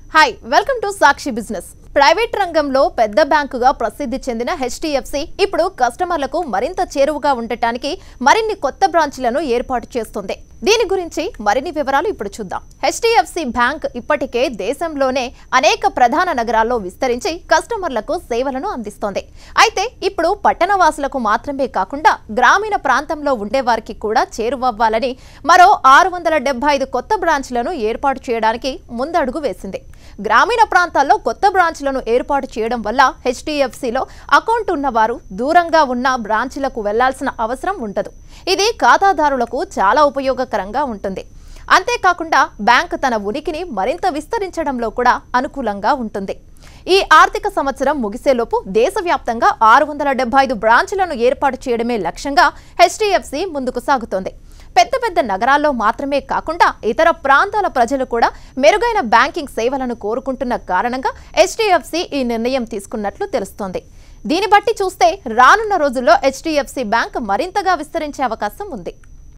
hi welcome to Sakshi business private రంగంలో పెద్ద బ్యాంకుగా ప్రసిద్ధి చెందిన హెచ్డిఎఫ్సి ఇప్పుడు కస్టమర్లకు మరింత చేరువగా ఉండటానికి మరిన్ని కొత్త బ్రాంచ్లను ఏర్పాటు చేస్తుంది దీని గురించి మరిన్ని వివరాలు ఇప్పుడు చూద్దాం హెచ్డిఎఫ్సి బ్యాంక్ ఇప్పటికే దేశంలోనే అనేక ప్రధాన నగరాల్లో విస్తరించి కస్టమర్లకు సేవలను అందిస్తోంది అయితే ఇప్పుడు పట్టణవాసులకు మాత్రమే కాకుండా గ్రామీణ ప్రాంతంలో ఉండేవారికి కూడా చేరువవ్వాలని మరో ఆరు వందల డెబ్బై ఐదు కొత్త బ్రాంచ్లను ఏర్పాటు చేయడానికి ముందడుగు వేసింది గ్రామీణ ప్రాంతాల్లో కొత్త బ్రాంచ్లను ఏర్పాటు చేయడం వల్ల హెచ్డిఎఫ్సిలో అకౌంట్ ఉన్నవారు దూరంగా ఉన్న బ్రాంచ్లకు వెళ్లాల్సిన అవసరం ఉండదు ఇది ఖాతాదారులకు చాలా ఉపయోగకరంగా ఉంటుంది అంతేకాకుండా బ్యాంక్ తన ఉనికిని మరింత విస్తరించడంలో కూడా అనుకూలంగా ఉంటుంది ఈ ఆర్థిక సంవత్సరం ముగిసేలోపు దేశవ్యాప్తంగా ఆరు వందల డెబ్బై ఐదు బ్రాంచ్లను ఏర్పాటు చేయడమే లక్ష్యంగా హెచ్డిఎఫ్సి ముందుకు సాగుతోంది పెద్ద పెద్ద నగరాల్లో మాత్రమే కాకుండా ఇతర ప్రాంతాల ప్రజలు కూడా మెరుగైన బ్యాంకింగ్ సేవలను కోరుకుంటున్న కారణంగా హెచ్డిఎఫ్సి ఈ నిర్ణయం తీసుకున్నట్లు తెలుస్తోంది దీన్ని బట్టి చూస్తే రానున్న రోజుల్లో హెచ్డిఎఫ్సి బ్యాంక్ మరింతగా విస్తరించే అవకాశం ఉంది